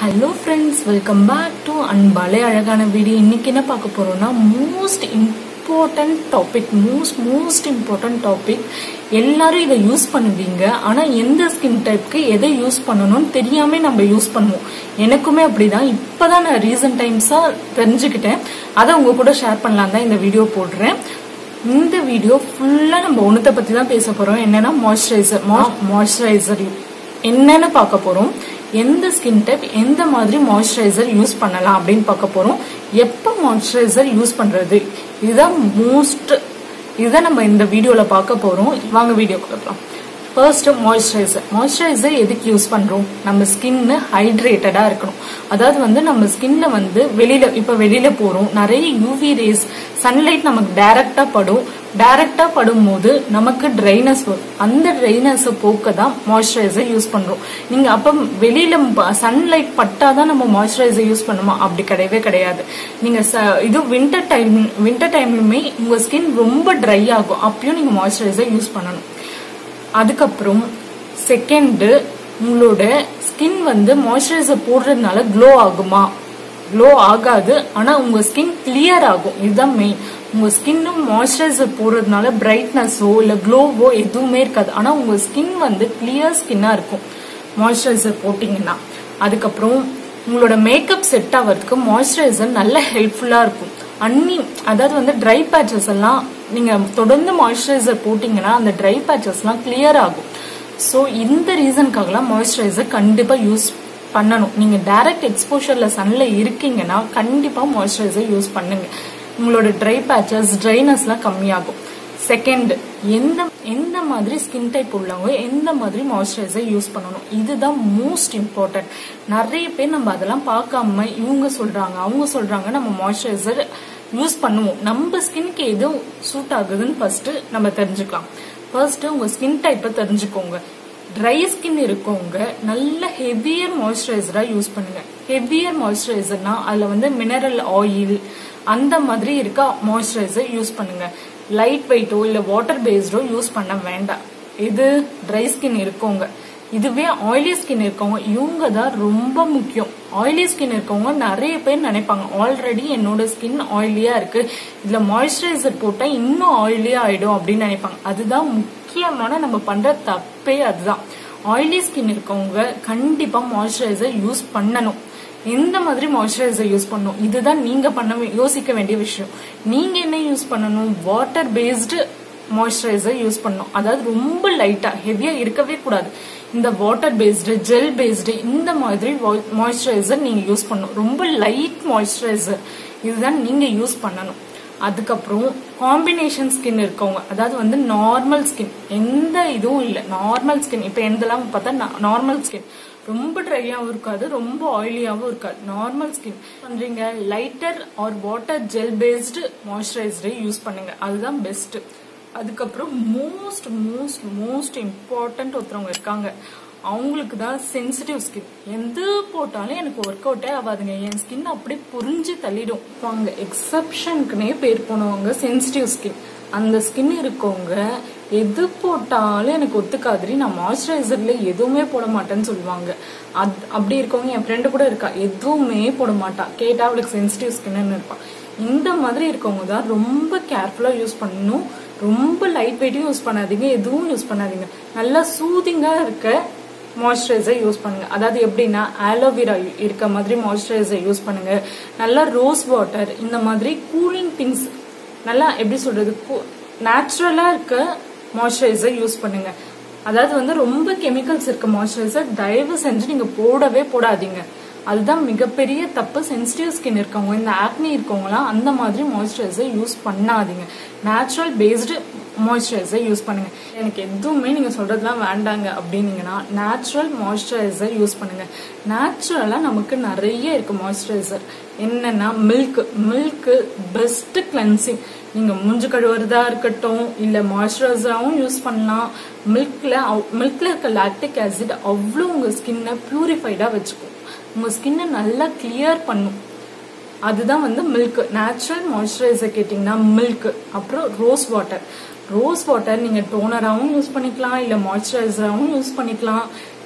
hello friends welcome back to அன்பாலே அழகான video இன்னைக்கு என்ன பார்க்க போறோம்னா most important topic most most important topic எல்லாரும் இதை யூஸ் பண்ணுவீங்க ஆனா எந்த ஸ்கின் டைப்க்கு எதை யூஸ் பண்ணணும்னு தெரியாம நம்ம யூஸ் பண்ணுவோம் எனக்குமே அப்படிதான் இப்பதான் நான் ரீசன்ட் டைம்ஸா தெரிஞ்சுக்கிட்டேன் அதை உங்க கூட ஷேர் பண்ணலாம் தான் இந்த வீடியோ போடுறேன் இந்த வீடியோ ஃபுல்லா நம்ம ஒண்ணுத்த பத்தி தான் பேச போறோம் என்னன்னா மாய்ஸ்சரைசர் மாய்ஸ்சரைசர் என்னன்னு பார்க்க போறோம் எந்த ஸ்கின் டைப் எந்த மாதிரி மாய்ஸ்சரைசர் யூஸ் பண்ணலாம் அப்படின்னு பார்க்க போறோம் எப்ப மாய்ஸ்சரைசர் யூஸ் பண்றது இதுதான் மோஸ்ட் இதுதான் நம்ம இந்த வீடியோல பார்க்க போறோம் வாங்க வீடியோ பார்க்கலாம் ஃபர்ஸ்ட் மாய்ஸ்சரைசர் மாய்ஸ்சரைசர் எதுக்கு யூஸ் பண்றோம் நம்ம ஸ்கின் ஹைட்ரேட்டடா இருக்கணும் அதாவது வந்து நம்ம ஸ்கின்ல வந்து வெளியில இப்ப வெளியில போறோம் நிறைய யூவி ரேஸ் சன்லைட் நமக்கு டைரக்டா படும் டைரக்டா படும் போது நமக்கு ட்ரைனஸ் வரும் அந்த ட்ரைனஸ் போக்க தான் மாய்ஸ்சரைசர் யூஸ் பண்றோம் நீங்க அப்ப வெளியில சன்லைட் பட்டாதான் நம்ம மாய்ஸ்சரைசர் யூஸ் பண்ணுமா அப்படி கிடையவே கிடையாது நீங்க ச- இது வின்டர் டைம் வின்டர் டைம்லயுமே உங்க ஸ்கின் ரொம்ப ட்ரை ஆகும் அப்பயும் நீங்க மாய்ஸ்சரைசர் யூஸ் பண்ணணும் அதுக்கப்புறம் செகண்ட் உங்களோட ஸ்கின் வந்து மாய்ஸ்சரைசர் போடுறதுனால க்ளோ ஆகுமா க்ளோ ஆகாது ஆனா உங்க ஸ்கின் கிளியர் ஆகும் இதுதான் மெயின் உங்க ஸ்கின்னும் மாய்ஸ்சரைசர் போடுறதுனால பிரைட்னஸோ இல்ல க்ளோவோ எதுவுமே இருக்காது ஆனா உங்க ஸ்கின் வந்து கிளியர் ஸ்கின்னா இருக்கும் மாய்ஸ்சரைசர் போட்டீங்கன்னா அதுக்கப்புறம் உங்களோட மேக்கப் செட் ஆகிறதுக்கு மாய்ஸ்சரைசர் நல்ல ஹெல்ப்ஃபுல்லா இருக்கும் அன்னி அதாவது வந்து ட்ரை பேச்சஸ் எல்லாம் நீங்க தொடர்ந்து மாய்ஸ்சரைசர் போட்டீங்கன்னா அந்த ட்ரை பேச்சஸ் எல்லாம் கிளியர் ஆகும் ஸோ இந்த ரீசனுக்காகலாம் மாய்ஸ்சரைசர் கண்டிப்பா யூஸ் பண்ணணும் நீங்க டைரக்ட் எக்ஸ்போஷர்ல சன்ல இருக்கீங்கன்னா கண்டிப்பா மாய்ஸ்சரைசர் யூஸ் பண்ணுங்க உங்களோட ட்ரை பேச்சஸ் ட்ரைனஸ்லாம் கம்மியாகும் செகண்ட் எந்த எந்த மாதிரி ஸ்கின் டைப் உள்ளவங்க எந்த மாதிரி மாய்ஸ்சரைசர் யூஸ் பண்ணணும் இதுதான் மோஸ்ட் இம்பார்ட்டன்ட் நிறைய பேர் நம்ம அதெல்லாம் பார்க்காம இவங்க சொல்றாங்க அவங்க சொல்றாங்க நம்ம மாய்ஸ்சரைசர் யூஸ் பண்ணுவோம் நம்ம ஸ்கின்க்கு எது சூட் ஆகுதுன்னு ஃபர்ஸ்ட் நம்ம தெரிஞ்சுக்கலாம் ஃபர்ஸ்ட் உங்க ஸ்கின் டைப்பை தெரிஞ்சுக்கோங்க ட்ரை ஸ்கின் இருக்கவங்க நல்ல ஹெவியர் மாய்ஸ்சரைசரா யூஸ் பண்ணுங்க ஹெவியர் மாய்ஸ்சரைசர்னா அதுல வந்து மினரல் ஆயில் அந்த மாதிரி இருக்க மாய்ஸ்சரைசர் யூஸ் பண்ணுங்க லைட் வெயிட்டோ இல்ல வாட்டர் பேஸ்டோ யூஸ் பண்ண வேண்டாம் இது ட்ரை ஸ்கின் இருக்கவங்க இதுவே ஆயிலி ஸ்கின் இருக்கவங்க இவங்க தான் ரொம்ப முக்கியம் ஆயிலி ஸ்கின் இருக்கவங்க நிறைய பேர் நினைப்பாங்க ஆல்ரெடி என்னோட ஸ்கின் ஆயிலியா இருக்கு இதுல மாய்ஸ்சரைசர் போட்டா இன்னும் ஆயிலியா ஆயிடும் அப்படின்னு நினைப்பாங்க அதுதான் முக்கியமான நம்ம பண்ற தப்பே அதுதான் ஆயிலி ஸ்கின் இருக்கவங்க கண்டிப்பா மாய்ஸ்சரைசர் யூஸ் பண்ணணும் எந்த மாதிரி மாய்ஸ்சரைசர் யூஸ் பண்ணணும் இதுதான் நீங்க பண்ண வே- யோசிக்க வேண்டிய விஷயம் நீங்க என்ன யூஸ் பண்ணணும் வாட்டர் பேஸ்டு மாய்ஸ்சரைசர் யூஸ் பண்ணணும் அதாவது ரொம்ப லைட்டா ஹெவியா இருக்கவே கூடாது இந்த வாட்டர் பேஸ்டு ஜெல் பேஸ்டு இந்த மாதிரி மாய்ஸ்சரைசர் நீங்க யூஸ் பண்ணணும் ரொம்ப லைட் மாய்ஸ்சரைசர் இதுதான் நீங்க யூஸ் பண்ணணும் அதுக்கப்புறம் காம்பினேஷன் ஸ்கின் இருக்கவங்க அதாவது வந்து நார்மல் ஸ்கின் எந்த இதுவும் இல்லை நார்மல் ஸ்கின் இப்போ எந்தெல்லாம் பார்த்தா நார்மல் ஸ்கின் ரொம்ப ட்ரையாகவும் இருக்காது ரொம்ப ஆயிலியாகவும் இருக்காது நார்மல் ஸ்கின் பண்றீங்க lighter or water gel based மாய்ஸ்சரைசரை யூஸ் பண்ணுங்க அதுதான் பெஸ்ட் அதுக்கப்புறம் மோஸ்ட் மோஸ்ட் மோஸ்ட் இம்பார்ட்டன்ட் ஒருத்தவங்க இருக்காங்க அவங்களுக்கு தான் சென்சிட்டிவ் ஸ்கின் எந்த போட்டாலும் எனக்கு ஒர்க் அவுட்டே ஆகாதுங்க என் ஸ்கின் அப்படியே புரிஞ்சு தள்ளிடும் அவங்க எக்ஸப்ஷனுக்குனே பேர் போனவங்க சென்சிட்டிவ் ஸ்கின் அந்த ஸ்கின் இருக்கவங்க எது போட்டாலும் எனக்கு ஒத்துக்காதுரி நான் மாய்ஸ்சரைசர்ல எதுவுமே போட மாட்டேன்னு சொல்லுவாங்க அத்- அப்படி இருக்கவங்க என் ஃப்ரெண்டு கூட இருக்கா எதுவுமே போட மாட்டா கேட்டா அவளுக்கு சென்சிட்டிவ் ஸ்கின்னு இருப்பா இந்த மாதிரி இருக்கவங்க தான் ரொம்ப கேர்ஃபுல்லா யூஸ் பண்ணணும் ரொம்ப லைட் வெயிட்டும் யூஸ் பண்ணாதீங்க எதுவும் யூஸ் பண்ணாதீங்க நல்லா சூதிங்கா இருக்க மாய்ஸ்சரைசர் யூஸ் பண்ணுங்க அதாவது எப்படின்னா ஆலோவேரா இருக்க மாதிரி மாய்ஸ்சரைசர் யூஸ் பண்ணுங்க நல்லா ரோஸ் வாட்டர் இந்த மாதிரி கூலிங் திங்ஸ் நல்லா எப்படி சொல்றது நேச்சுரலா இருக்க மாய்ஸ்சரைசர் யூஸ் பண்ணுங்க அதாவது வந்து ரொம்ப கெமிக்கல்ஸ் இருக்க மாய்ஸ்சரைசர் தயவு செஞ்சு நீங்க போடவே போடாதீங்க அதுதான் மிகப்பெரிய தப்பு சென்சிட்டிவ் ஸ்கின் இருக்கவங்க இந்த ஆக்னி இருக்கவங்கலாம் அந்த மாதிரி மாய்ஸ்சரைசர் யூஸ் பண்ணாதீங்க நேச்சுரல் பேஸ்டு மாய்ஸ்சரைசர் யூஸ் பண்ணுங்க எனக்கு எதுவுமே நீங்க சொல்றதுலாம் வேண்டாங்க அப்படின்னீங்கன்னா நேச்சுரல் மாய்ஸ்சரைசர் யூஸ் பண்ணுங்க நேச்சுரலா நமக்கு நிறைய இருக்கு மாய்ஸ்சரைசர் என்னன்னா மில்க் மில்க் பெஸ்ட் கிளென்சிங் நீங்க மூஞ்சு கழுவுறதா இருக்கட்டும் இல்ல மாய்ஸ்சரைசராகவும் யூஸ் பண்ணலாம் மில்க்ல மில்க்ல இருக்க லாக்டிக் ஆசிட் அவ்வளோ உங்க ஸ்கின்னை பியூரிஃபைடா வச்சுக்கும் உங்க ஸ்கின்னை நல்லா கிளியர் பண்ணும் அதுதான் வந்து மில்க் நேச்சுரல் மாய்ஸ்சரைசர் கேட்டிங்கன்னா மில்க் அப்புறம் ரோஸ் வாட்டர் ரோஸ் வாட்டர் நீங்க டோனராகவும் யூஸ் பண்ணிக்கலாம் இல்ல மாய்ஸ்சரைசராகவும் யூஸ் பண்ணிக்கலாம்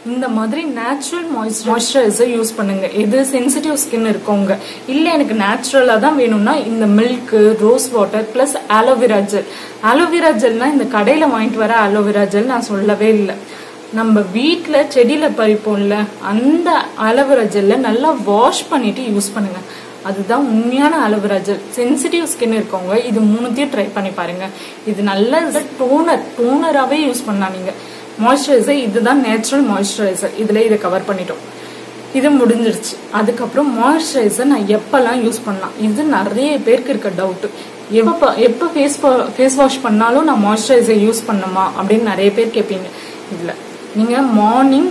இந்த மாதிரி நேச்சுரல் மாய்ஸ்சரைசர் யூஸ் பண்ணுங்க எது சென்சிட்டிவ் ஸ்கின் இருக்கவங்க இல்ல எனக்கு நேச்சுரலா தான் வேணும்னா இந்த milk rose water plus aloe vera gel aloe vera ஜெல்னா இந்த கடையில வாங்கிட்டு வர ஆலோவேரா ஜெல் நான் சொல்லவே இல்லை நம்ம வீட்ல செடியில பறிப்போம்ல அந்த ஆலோவேரா ஜெல்ல நல்லா வாஷ் பண்ணிட்டு யூஸ் பண்ணுங்க அதுதான் உண்மையான அலோவேரா ஜெல் சென்சிட்டிவ் ஸ்கின் இருக்கவங்க இது மூணுத்தையும் ட்ரை பண்ணி பாருங்க இது நல்ல டோனர் டோனராகவே யூஸ் பண்ணலாம் நீங்க மாய்ஸ்சரைசர் இதுதான் நேச்சுரல் மாய்ஸ்சரைசர் இதுல இதை கவர் பண்ணிட்டோம் இது முடிஞ்சிருச்சு அதுக்கப்புறம் மாய்ஸ்சரைசர் நான் எப்பெல்லாம் யூஸ் பண்ணலாம் இது நிறைய பேருக்கு இருக்க டவுட் எப்ப எப்ப ஃபேஸ் ஃபேஸ் வாஷ் பண்ணாலும் நான் மாய்ஸ்சரைசர் யூஸ் பண்ணுமா அப்படின்னு நிறைய பேர் கேட்பீங்க இல்ல நீங்க மார்னிங்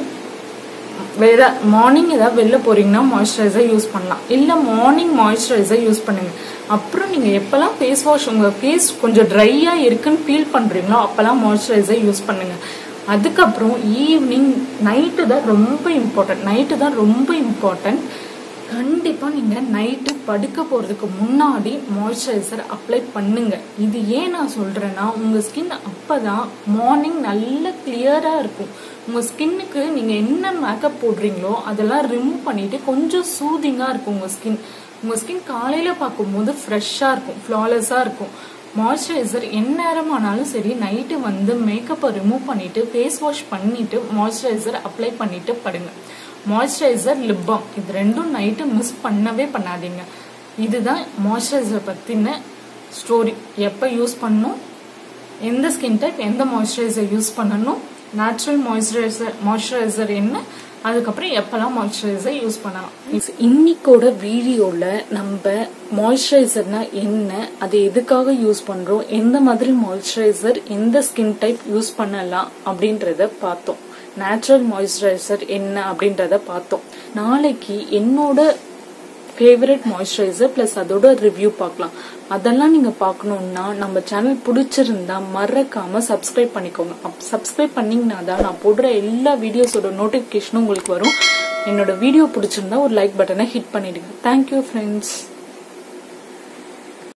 வேற மார்னிங் ஏதாவது வெளில போறீங்கன்னா மாய்ஸ்சரைசர் யூஸ் பண்ணலாம் இல்ல மார்னிங் மாய்ஸ்சரைசர் யூஸ் பண்ணுங்க அப்புறம் நீங்க எப்பெல்லாம் ஃபேஸ் வாஷ் உங்க ஃபேஸ் கொஞ்சம் ட்ரையா இருக்குன்னு ஃபீல் பண்றீங்களோ அப்பெல்லாம் மாய்ஸ்சரைசர் யூஸ் பண்ணுங்க அதுக்கப்புறம் ஈவினிங் நைட்டு தான் ரொம்ப இம்பார்ட்டன்ட் நைட்டு தான் ரொம்ப இம்பார்ட்டன்ட் கண்டிப்பா நீங்க நைட்டு படுக்க போறதுக்கு முன்னாடி மாய்ஸ்சரைசர் அப்ளை பண்ணுங்க இது ஏன் நான் சொல்றேன்னா உங்க ஸ்கின் அப்பதான் மார்னிங் நல்ல கிளியரா இருக்கும் உங்க ஸ்கின்னுக்கு நீங்க என்ன மேக்கப் போடுறீங்களோ அதெல்லாம் ரிமூவ் பண்ணிட்டு கொஞ்சம் சூதிங்கா இருக்கும் உங்க ஸ்கின் உங்க ஸ்கின் காலையில பார்க்கும்போது ஃப்ரெஷ்ஷா இருக்கும் ஃபிளாலெஸ்ஸா இருக்கும் மாய்ஸ்சரைசர் எந்நேரம் ஆனாலும் சரி நைட்டு வந்து மேக்கப்பை ரிமூவ் பண்ணிட்டு ஃபேஸ் வாஷ் பண்ணிட்டு மாய்ஸ்சரைசர் அப்ளை பண்ணிட்டு படுங்க மாய்ஸ்சரைசர் லிப் பாம் இது ரெண்டும் நைட்டு மிஸ் பண்ணவே பண்ணாதீங்க இதுதான் மாய்ஸ்சரைசர் பத்தின ஸ்டோரி எப்போ யூஸ் பண்ணணும் எந்த ஸ்கின் டைப் எந்த மாய்ஸ்சரைசர் யூஸ் பண்ணணும் நேச்சுரல் மாய்ஸ்சரைசர் மாய்ஸ்சரைசர் என்ன அதுக்கப்புறம் எப்பெல்லாம் மாய்ஸ்சரைசர் யூஸ் பண்ணலாம் இன்னைக்கோட வீடியோல நம்ம மாய்ஸ்சரைசர்னா என்ன அது எதுக்காக யூஸ் பண்றோம் எந்த மாதிரி மாய்ஸ்சரைசர் எந்த ஸ்கின் டைப் யூஸ் பண்ணலாம் அப்படின்றத பார்த்தோம் நேச்சுரல் மாய்ஸ்சரைசர் என்ன அப்படின்றத பார்த்தோம் நாளைக்கு என்னோட ஃபேவரட் மாய்ஸ்சரைசர் பிளஸ் அதோட ரிவ்யூ பார்க்கலாம் அதெல்லாம் நீங்க பார்க்கணும்னா நம்ம சேனல் பிடிச்சிருந்தா மறக்காம சப்ஸ்கிரைப் பண்ணிக்கோங்க சப்ஸ்கிரைப் பண்ணீங்கன்னா தான் நான் போடுற எல்லா வீடியோஸோட நோட்டிபிகேஷனும் உங்களுக்கு வரும் என்னோட வீடியோ பிடிச்சிருந்தா ஒரு லைக் பட்டனை ஹிட் பண்ணிடுங்க தேங்க்யூ ஃப்ரெண்ட்ஸ்